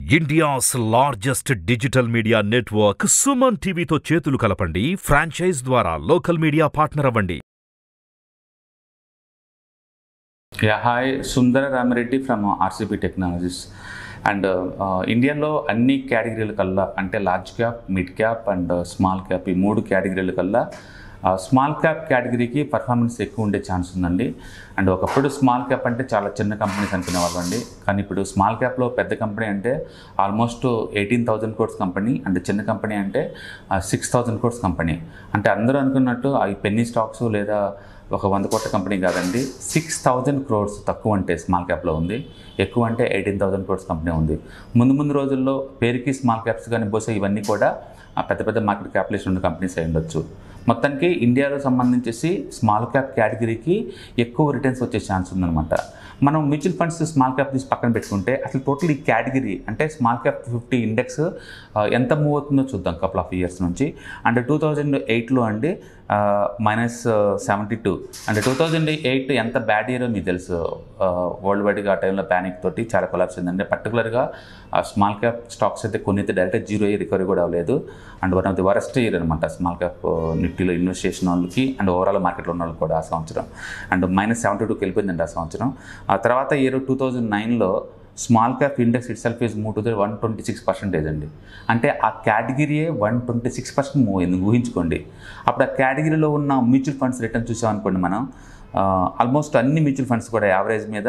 India's largest digital media network Suman టీవీతో చేతులు కలపండి ఫ్రాంచైజ్ ద్వారా లోకల్ మీడియా పార్ట్నర్ అవ్వండి yeah hi Sundara Ramireddy from RCP technologies and ఇండియాలో అన్ని కేటగిరీల కల్లా అంటే large cap mid cap and small cap ఈ మూడు కేటగిరీల కల్లా స్మాల్ క్యాప్ కేటగిరీకి పర్ఫార్మెన్స్ ఎక్కువ ఉండే ఛాన్స్ ఉందండి అండ్ ఒకప్పుడు స్మాల్ క్యాప్ అంటే చాలా చిన్న కంపెనీస్ అనుకునే వాళ్ళండి కానీ ఇప్పుడు స్మాల్ క్యాప్లో పెద్ద కంపెనీ అంటే almost eighteen thousand crores company and చిన్న కంపెనీ అంటే సిక్స్ థౌజండ్ కోర్స్ కంపెనీ అంటే అందరూ అనుకున్నట్టు ఈ పెన్నీ స్టాక్స్ లేదా ఒక వంద కోట్ల కంపెనీ కాదండి సిక్స్ థౌజండ్ క్రోడ్స్ తక్కువ అంటే స్మాల్ క్యాప్లో ఉంది ఎక్కువ అంటే ఎయిటీన్ థౌజండ్ క్రోడ్స్ కంపెనీ ఉంది ముందు ముందు రోజుల్లో పేరుకి స్మాల్ క్యాప్స్ కానీ బహుశా ఇవన్నీ కూడా ఆ పెద్ద పెద్ద మార్కెట్ క్యాపిటేషన్ ఉన్న కంపెనీస్ అయి ఉండొచ్చు మొత్తానికి ఇండియాలో సంబంధించేసి స్మాల్ క్యాప్ కేటగిరీకి ఎక్కువ రిటర్న్స్ వచ్చే ఛాన్స్ ఉందన్నమాట మనం మ్యూచువల్ ఫండ్స్ స్మాల్ క్యాప్ తీసి పక్కన పెట్టుకుంటే అసలు టోటల్ ఈ కేటగిరీ అంటే స్మాల్ క్యాప్ ఫిఫ్టీ ఇండెక్స్ ఎంత మూవ్ అవుతుందో చూద్దాం కపుల్ ఆఫ్ ఇయర్స్ నుంచి అంటే టూ థౌజండ్ ఎయిట్లో అండి మైనస్ సెవెంటీ టూ అంటే టూ థౌజండ్ ఎయిట్ ఎంత బ్యాడ్ ఇయర్ మీకు తెలుసు వరల్డ్ వైడ్గా ఆ టైంలో ప్యానిక్ తోటి చాలా కొలాప్స్ అయిందండి పర్టికులర్గా స్మాల్ క్యాప్ స్టాక్స్ అయితే కొన్ని అయితే డైరెక్ట్ జీరో ఇయర్ రికవరీ కూడా అవ్వలేదు and one of the worst year అనమాట స్మాల్ క్యాప్ నిఫ్టీలో ఇన్వెస్ట్ చేసిన వాళ్ళకి అండ్ ఓవరాల్ మార్కెట్లో ఉన్న వాళ్ళకి కూడా ఆ సంవత్సరం అండ్ మైనస్ సెవెంటీ టూకి వెళ్ళిపోయిందండి ఆ సంవత్సరం ఆ తర్వాత ఇయర్ టూ థౌజండ్ నైన్లో small cap index itself is move to the one twenty six percentage అండి అంటే ఆ కేటగిరీయే one twenty six percent move అయింది ఊహించుకోండి అప్పుడు ఆ కేటగిరీలో ఉన్న మ్యూచువల్ ఫండ్స్ రిటర్న్ చూసామనుకోండి మనం ఆల్మోస్ట్ అన్ని మ్యూచువల్ ఫండ్స్ కూడా యావరేజ్ మీద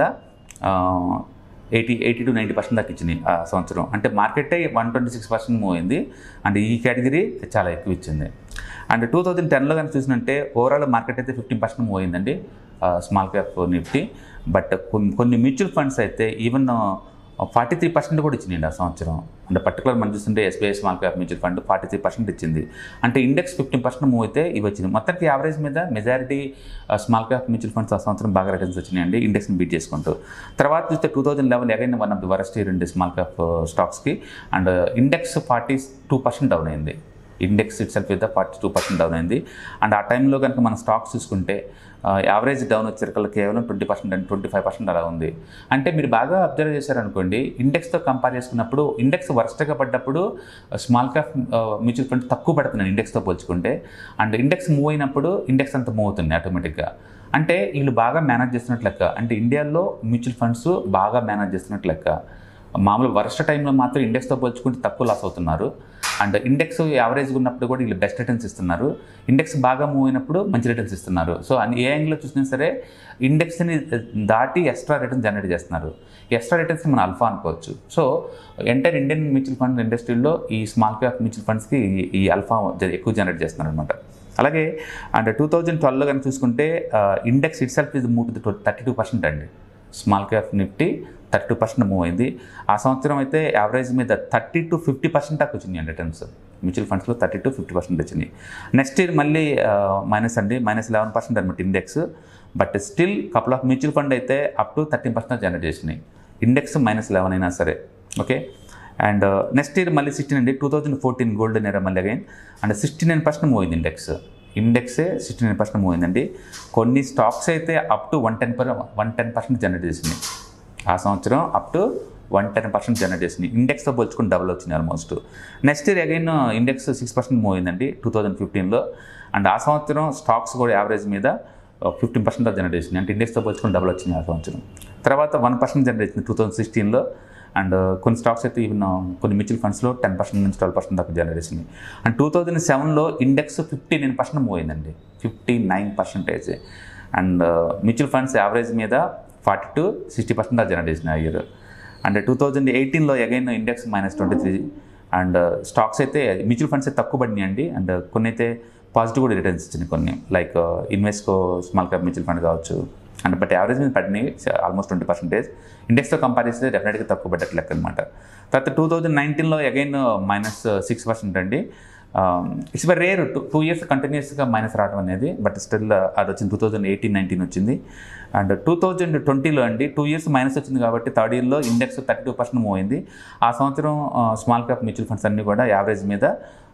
eighty eighty to ninety percent దాకా ఇచ్చినాయి ఆ సంవత్సరం అంటే మార్కెటే one twenty six percent move అయింది అండ్ ఈ కేటగిరీ చాలా ఎక్కువ ఇచ్చింది అండ్ టూ థౌజండ్ టెన్లో కానీ చూసినట్టే ఓవరాల్ మార్కెట్ అయితే ఫిఫ్టీన్ పర్సెంట్ మూవ్ అయిందండి స్మాల్ క్యాప్ నిఫ్టీ బట్ కొన్ని కొన్ని మ్యూచువల్ ఫండ్స్ అయితే ఈవెన్ ఫార్టీ త్రీ పర్సెంట్ కూడా ఇచ్చింది ఆ సంవత్సరం అంటే పర్టికులర్ మనం చూస్తుంటే SBI small cap mutual fund forty three percent ఇచ్చింది అంటే ఇండెక్స్ ఫిఫ్టీన్ పర్సెంట్ మూవ్ అయితే ఇవి వచ్చింది మొత్తానికి యావరేజ్ మీద majority small cap mutual funds ఆ సంవత్సరం బాగా రిటర్న్స్ వచ్చినాయండి ఇండెక్స్ని బీట్ చేసుకుంటూ తర్వాత చూస్తే two thousand eleven again one of the worst year అండి స్మాల్ క్యాప్ స్టాక్స్కి and index forty two percent down అయింది ఇండెక్స్ ఇట్ సెల్ఫ్ అయితే ఫార్టీ టూ పర్సెంట్ డౌన్ అయింది అండ్ ఆ టైంలో కనుక మనం స్టాక్స్ చూసుకుంటే యావరేజ్ డౌన్ వచ్చేసరికి కేవలం twenty percent and twenty five percent అలా ఉంది అంటే మీరు బాగా అబ్జర్వ్ చేశారనుకోండి ఇండెక్స్తో కంపేర్ చేసుకున్నప్పుడు ఇండెక్స్ వర్స్ట్గా పడ్డప్పుడు స్మాల్ క్యాప్ మ్యూచువల్ ఫండ్ తక్కువ పడుతున్నాయి ఇండెక్స్తో పోల్చుకుంటే అండ్ ఇండెక్స్ మూవ్ అయినప్పుడు ఇండెక్స్ అంతా మూవ్ అవుతుంది ఆటోమేటిక్గా అంటే వీళ్ళు బాగా మేనేజ్ చేస్తున్నట్లు లెక్క అంటే ఇండియాలో మ్యూచువల్ ఫండ్స్ బాగా మేనేజ్ చేస్తున్నట్లు లెక్క మామూలు వర్ష టైంలో మాత్రం ఇండెక్స్తో పోల్చుకుంటే తక్కువ లాస్ అవుతున్నారు అండ్ ఇండెక్స్ యావరేజ్గా ఉన్నప్పుడు కూడా వీళ్ళు బెస్ట్ రిటర్న్స్ ఇస్తున్నారు ఇండెక్స్ బాగా మూవ్ అయినప్పుడు మంచి రిటర్న్స్ ఇస్తున్నారు సో అన్ని ఏ యాంగిల్లో చూసినా సరే ఇండెక్స్ని దాటి ఎక్స్ట్రా రిటర్న్స్ జనరేట్ చేస్తున్నారు ఎక్స్ట్రా రిటర్న్స్ మనం అల్ఫా అనుకోవచ్చు so entire Indian mutual fund ఇండస్ట్రీలో ఈ స్మాల్ క్యాప్ మ్యూచువల్ ఫండ్స్కి ఈ అల్ఫా ఎక్కువ జనరేట్ చేస్తున్నారు అనమాట అలాగే అండ్ టూ థౌజండ్ ట్వెల్వ్లో కానీ చూసుకుంటే ఇండెక్స్ ఇట్ సెల్ఫ్ ఇది మూవ్ థర్టీ టూ పర్సెంట్ అండి small cap Nifty thirty two percent move అయింది ఆ సంవత్సరం అయితే యావరేజ్ మీద థర్టీ టు ఫిఫ్టీ పర్సెంట్ దాకా వచ్చినాయి రిటర్న్స్ మ్యూచువల్ ఫండ్స్లో థర్టీ టు ఫిఫ్టీ పర్సెంట్ వచ్చినాయి నెక్స్ట్ ఇయర్ మళ్ళీ మైనస్ అండి మైనస్ లెవెన్ పర్సెంట్ అనమాట index but still couple of mutual fund అయితే up to thirteen percent generate చేసినాయి ఇండెక్స్ మైనస్ లెవెన్ అయినా సరే ఓకే అండ్ నెక్స్ట్ ఇయర్ మళ్ళీ సిక్స్టీన్ అండి two thousand fourteen golden year మళ్ళీ again and sixty nine percent move అయింది index ఇండెక్సే sixty nine percent move అయిందండి కొన్ని స్టాక్స్ అయితే up to one ten per one ten percent generate చేసినాయి ఆ సంవత్సరం up to one ten percent generate చేసింది ఇండెక్స్తో పోల్చుకుని డబుల్ వచ్చింది almost next year again index six percent move అయిందండి టూ థౌజండ్ ఫిఫ్టీన్లో అండ్ ఆ సంవత్సరం స్టాక్స్ కూడా యావరేజ్ మీద ఫిఫ్టీన్ పర్సెంట్ జనరేట్ చేసింది అంటే ఇండెక్స్తో పోల్చుకుని డబుల్ వచ్చింది ఆ సంవత్సరం తర్వాత వన్ పర్సెంట్ జనరేట్ చేసింది టూ థౌజండ్ సిక్స్టీన్లో అండ్ కొన్ని స్టాక్స్ అయితే ఈవెన్ కొన్ని మ్యూచువల్ ఫండ్స్లో టెన్ పర్సెంట్ నుంచి ట్వెల్వ్ పర్సెంట్ దాకా జనరేట్ చేసింది అండ్ టూ థౌజండ్ సెవెన్లో index fifty nine percent move అయిందండి fifty nine percentage and mutual funds average మీద ఫార్టీ టు సిక్స్టీ పర్సెంట్ దాకా జనరేట్ చేసిన ఇయర్ అండ్ టూ థౌజండ్ ఎయిటీన్లో again index minus twenty three and stocks అయితే mutual funds అయితే తక్కువ పడినాయి అండి అండ్ కొన్ని అయితే పాజిటివ్ కూడా రిటర్న్స్ ఇచ్చినాయి కొన్ని like Invesco small cap mutual fund కావచ్చు అండ్ బట్ యావరేజ్ మీద పడినాయి ఆల్మోస్ట్ ట్వంటీ పర్సెంటేజ్ ఇండెక్స్తో కంపేర్ చేస్తే డెఫినెట్గా తక్కువ పడ్డట్టు లెక్క అనమాట తర్వాత టూ థౌజండ్ నైన్టీన్లో అగైన్ మైనస్ సిక్స్ పర్సెంట్ అండి it's very rare to two years కంటిన్యూస్గా మైనస్ రావడం అనేది బట్ స్టిల్ అది వచ్చింది టూ థౌజండ్ ఎయిటీన్ నైన్టీన్ వచ్చింది అండ్ టూ థౌజండ్ ట్వంటీలో అండి టూ ఇయర్స్ మైనస్ వచ్చింది కాబట్టి థర్డ్ ఇయర్లో index thirty two percent move అయింది ఆ సంవత్సరం స్మాల్ క్యాప్ మ్యూచువల్ ఫండ్స్ అన్నీ కూడా యావరేజ్ మీద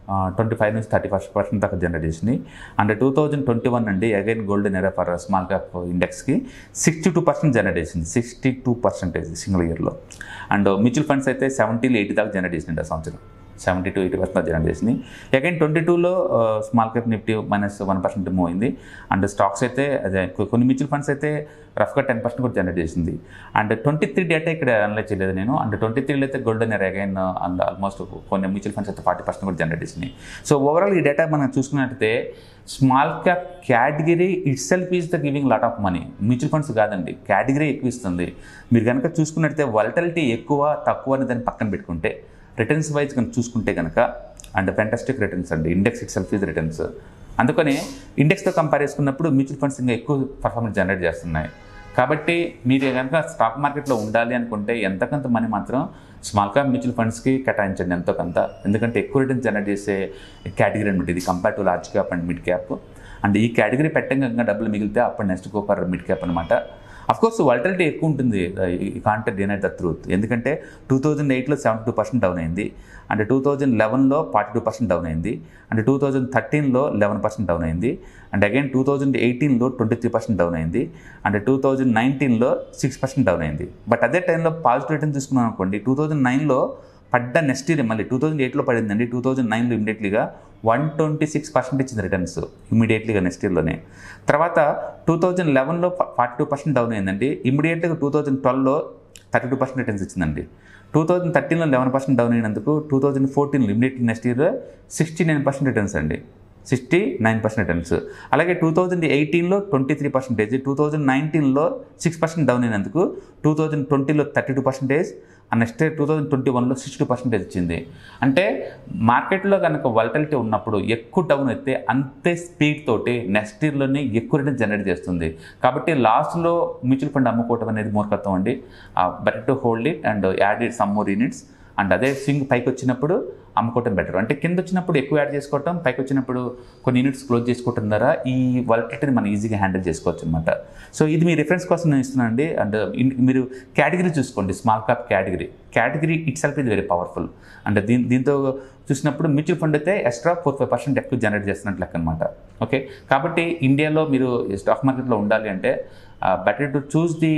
ట్వంటీ ఫైవ్ నుంచి థర్టీ ఫస్ట్ పర్సెంట్ దాకా జనరేట్ చేసినాయి and two thousand twenty one అండి again golden era for small cap ఇండెక్స్కి సిక్స్టీ టూ పర్సెంట్ జనరేట్ చేసింది సిక్స్టీ టూ పర్సెంటేజ్ సింగిల్ ఇయర్లో అండ్ మ్యూచువల్ ఫండ్స్ అయితే సెవెంటీలో ఎయిటీ దాకా జనరేట్ చేసింది ఆ సంవత్సరం seventy to eighty percent generate చేసింది అగైన్ ట్వంటీ టూలో small cap Nifty minus one percent move అయింది అండ్ స్టాక్స్ అయితే అదే కొ- కొన్ని మ్యూచువల్ ఫండ్స్ అయితే రఫ్గా టెన్ పర్సెంట్ కూడా జనరేట్ చేసింది అండ్ ట్వంటీ త్రీ డేటా ఇక్కడ అనలైజ్ చేయలేదు నేను అండ్ ట్వంటీ త్రీలో అయితే golden era again and almost కొన్ని మ్యూచువల్ ఫండ్స్ అయితే ఫార్టీ పర్సెంట్ కూడా జనరేట్ చేసినాయి సో ఓవరాల్ ఈ డేటా మనం చూసుకున్నట్టయితే small cap category itself is the giving lot of money mutual funds కాదండి కేటగిరీ ఎక్కువ ఇస్తుంది మీరు కనుక చూసుకున్నట్టయితే వాలటిలిటీ ఎక్కువ తక్కువ అని దాన్ని పక్కన పెట్టుకుంటే రిటర్న్స్ వైజ్ కనుక చూసుకుంటే కనుక అండ్ ఫెంటాస్టిక్ రిటర్న్స్ అండి index itself is returns అందుకని ఇండెక్స్తో కంపేర్ చేసుకున్నప్పుడు మ్యూచువల్ ఫండ్స్ ఇంకా ఎక్కువ పర్ఫార్మెన్స్ జనరేట్ చేస్తున్నాయి కాబట్టి మీరు కనుక స్టాక్ మార్కెట్లో ఉండాలి అనుకుంటే ఎంతకంత మనీ మాత్రం స్మాల్ క్యాప్ మ్యూచువల్ ఫండ్స్కి కేటాయించండి ఎంతో కొంత ఎందుకంటే ఎక్కువ రిటర్న్స్ జనరేట్ చేసే కేటగిరీ అనమాట ఇది compare to large cap and mid cap and ఈ కేటగిరీ పెట్టంగా డబ్బులు మిగిలితే అప్పుడు next go for mid cap అనమాట అఫ్ కోర్స్ వాలటిలిటీ ఎక్కువ ఉంటుంది ఈ కాంటే డినైట్ ద ట్రూత్ ఎందుకంటే టూ థౌజండ్ ఎయిట్లో సెవెంటీ టూ పర్సెంట్ డౌన్ అయింది అండ్ టూ థౌజండ్ లెవెన్లో ఫార్టీ టూ పర్సెంట్ డౌన్ అయింది అండ్ టూ థౌజండ్ థర్టీన్లో లెవెన్ పర్సెంట్ డౌన్ అయింది అండ్ అగైన్ టూ థౌజండ్ ఎయిటీన్లో ట్వంటీ త్రీ పర్సెంట్ డౌన్ అయింది and two thousand నైన్టీన్లో సిక్స్ పర్సెంట్ డౌన్ అయింది but అదే టైంలో పాజిటివ్ రిటర్న్ తీసుకున్నాం అనుకోండి టూ థౌజండ్ నైన్లో పడ్డ నెక్స్ట్ ఇయర్ మళ్ళీ టూ థౌజండ్ ఎయిట్లో పడిందండి టూ థౌజండ్ నైన్లో ఇమీడియట్లీగా వన్ ట్వంటీ సిక్స్ పర్సెంట్ ఇచ్చింది రిటర్న్స్ ఇమీడియట్లీగా నెక్స్ట్ ఇయర్లోనే తర్వాత టూ థౌజండ్ లెవెన్లో ఫార్టీ టూ పర్సెంట్ డౌన్ అయిందండి ఇమీడియట్గా టూ థౌజండ్ ట్వెల్వ్లో థర్టీ టూ పర్సెంట్ రిటర్న్స్ ఇచ్చిందండి టూ థౌజండ్ థర్టీన్లో లెవెన్ పర్సెంట్ డౌన్ అయినందుకు టూ థౌజండ్ ఫోర్టీన్లో immediate next year sixty nine percent returns అండి సిక్స్టీ నైన్ పర్సెంట్ రిటర్న్స్ అలాగే టూ థౌజండ్ ఎయిటీన్లో twenty three percentage two thousand నైన్టీన్లో six percent down అయినందుకు two thousand ట్వంటీలో thirty two percentage and next two thousand twenty వన్లో sixty percentage ఇచ్చింది అంటే మార్కెట్లో కనుక వల్టలిటీ ఉన్నప్పుడు ఎక్కువ డౌన్ అయితే అంతే స్పీడ్ తోటి నెక్స్ట్ ఇయర్లోనే ఎక్కువ రిటర్న్ జనరేట్ చేస్తుంది కాబట్టి లాస్ట్లో మ్యూచువల్ ఫండ్ అమ్ముకోవటం అనేది మూర్ఖత్వం అండి better to hold it and add it some more units and అదే స్వింగ్ పైకి వచ్చినప్పుడు అమ్ముకోవటం బెటర్ అంటే కింద వచ్చినప్పుడు ఎక్కువ యాడ్ చేసుకోవటం పైకి వచ్చినప్పుడు కొన్ని యూనిట్స్ క్లోజ్ చేసుకోవటం ద్వారా ఈ వాలటిలిటీని మనం ఈజీగా హ్యాండిల్ చేసుకోవచ్చు అనమాట సో ఇది మీ రిఫరెన్స్ కోసం నేను ఇస్తున్నాను అండి అండ్ ఇన్- మీరు కేటగిరీ చూసుకోండి small cap category category itself ఇది వెరీ పవర్ఫుల్ అంటే దీని దీంతో చూసినప్పుడు మ్యూచువల్ ఫండ్ అయితే ఎక్స్ట్రా ఫోర్ ఫైవ్ పర్సెంట్ ఎక్కువ జనరేట్ చేస్తున్నట్లు లెక్క అనమాట ఓకే కాబట్టి ఇండియాలో మీరు స్టాక్ మార్కెట్లో ఉండాలి అంటే బెటర్ టు చూస్ ది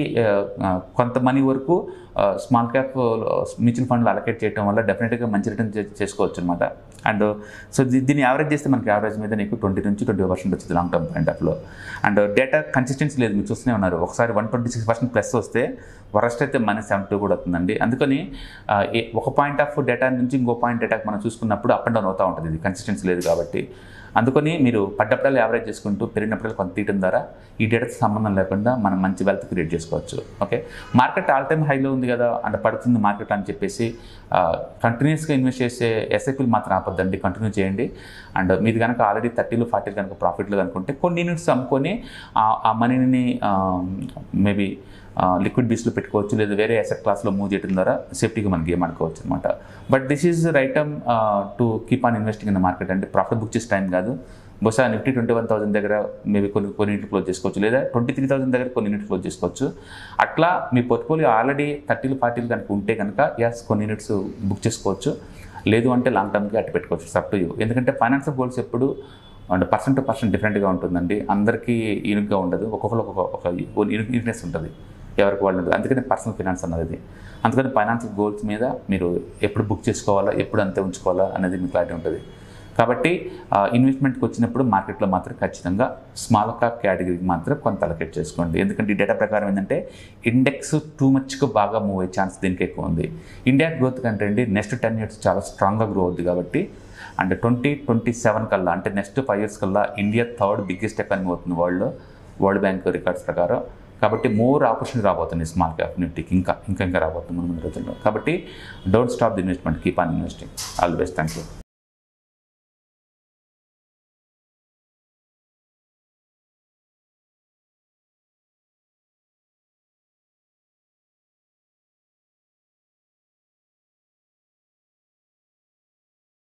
కొంత మనీ వరకు స్మాల్ క్యాప్ మ్యూచువల్ ఫండ్లో అలకేట్ చేయడం వల్ల డెఫినెట్గా మంచి రిటర్న్ చేసుకోవచ్చు అనమాట అండ్ సో దీన్ని యావరేజ్ చేస్తే మనకి యావరేజ్ మీద నీకు ట్వంటీ నుంచి ట్వంటీ పర్సెంట్ వచ్చింది లాంగ్ టర్మ్ పాయింట్ ఆఫ్లో అండ్ డేటా కన్సిస్టెన్సీ లేదు మీరు చూస్తూనే ఉన్నారు ఒకసారి one twenty six percent plus వస్తే వరస్ట్ అయితే మైనస్ సెవెన్ టూ కూడా అవుతుందండి అందుకని ఆ, ఏ- ఒక పాయింట్ ఆఫ్ డేటా నుంచి ఇంకో పాయింట్ డేటాకి మనం చూసుకున్నప్పుడు అప్ అండ్ డౌన్ అవుతూ ఉంటుంది ఇది కన్సిస్టెన్సీ లేదు కాబట్టి అందుకని మీరు పడ్డప్పుడల్లా యావరేజ్ చేసుకుంటూ పెరిగినప్పుడల్లా కొంత తీయటం ద్వారా ఈ డేటాతో సంబంధం లేకుండా మనం మంచి వెల్త్ క్రియేట్ చేసుకోవచ్చు ఓకే మార్కెట్ ఆల్ టైమ్ హైలో ఉంది కదా అంటే పడుతుంది మార్కెట్ అని చెప్పేసి కంటిన్యూస్గా ఇన్వెస్ట్ చేసే ఎస్ఐపీలు మాత్రం ఆపొద్దండి కంటిన్యూ చేయండి అండ్ మీది కనుక ఆల్రెడీ థర్టీలు ఫార్టీలు కనుక ప్రాఫిట్లు అనుకుంటే కొన్ని యూనిట్స్ అమ్ముకొని ఆ- ఆ మనీని మేబీ లిక్విడ్ బీస్లో పెట్టుకోవచ్చు లేదా వేరే అసెట్ క్లాస్లో మూవ్ చేయడం ద్వారా సేఫ్టీగా మనం గేమ్ ఆడుకోవచ్చు అనమాట but this is right time to keep on investing in the market అంటే ప్రాఫిట్ బుక్ చేసే టైం కాదు బహుశా నిఫ్టీ ట్వంటీ వన్ థౌసండ్ దగ్గర మేబీ కొన్ని కొన్ని యూనిట్లు క్లోజ్ చేసుకోవచ్చు లేదా ట్వంటీ త్రీ థౌసండ్ దగ్గర కొన్ని యూనిట్లు క్లోజ్ చేసుకోవచ్చు అట్లా మీ పోర్ట్ఫోలియో ఆల్రెడీ థర్టీలు ఫార్టీలు కనుక ఉంటే కనుక ఎస్ కొన్ని యూనిట్స్ బుక్ చేసుకోవచ్చు లేదు అంటే లాంగ్ టర్మ్కి అట్టు పెట్టుకోవచ్చు సప్ టు యూ ఎందుకంటే ఫైనాన్షియల్ గోల్స్ ఎప్పుడు అండ్ పర్సన్ టు పర్సన్ డిఫరెంట్గా ఉంటుందండి అందరికీ యూనిక్గా ఉండదు ఒక్కొక్కరు ఒక ఒక యూనిక్నెస్ ఉంటుంది ఎవరికి వాళ్ళు ఉంటుంది అందుకని పర్సనల్ ఫినాన్స్ అన్నది ఇది అందుకని ఫైనాన్షియల్ గోల్స్ మీద మీరు ఎప్పుడు బుక్ చేసుకోవాలా ఎప్పుడు అంతే ఉంచుకోవాలా అనేది మీకు క్లారిటీ ఉంటుంది కాబట్టి ఇన్వెస్ట్మెంట్కి వచ్చినప్పుడు మార్కెట్లో మాత్రం ఖచ్చితంగా స్మాల్ క్యాప్ కేటగిరీకి మాత్రం కొంత అలకేట్ చేసుకోండి ఎందుకంటే ఈ డేటా ప్రకారం ఏంటంటే ఇండెక్స్ టూ మచ్గా బాగా మూవ్ అయ్యే ఛాన్స్ దీనికి ఎక్కువ ఉంది ఇండియా గ్రోత్ కంటే అండి నెక్స్ట్ టెన్ ఇయర్స్ చాలా స్ట్రాంగ్గా గ్రో అవుద్ది కాబట్టి అండ్ ట్వంటీ ట్వంటీ సెవెన్ కల్లా అంటే నెక్స్ట్ ఫైవ్ ఇయర్స్ కల్లా ఇండియా థర్డ్ బిగ్గెస్ట్ ఎకానమీ అవుతుంది వరల్డ్లో వరల్డ్ బ్యాంక్ రికార్డ్స్ ప్రకారం కాబట్టి మోర్ ఆపర్చునిటీ రాబోతుంది స్మాల్ క్యాప్ నిఫ్టీకి ఇంకా ఇంకా ఇంకా రాబోతుంది ముందు ముందు రోజుల్లో కాబట్టి don't stop the investment keep on investing all the best thank you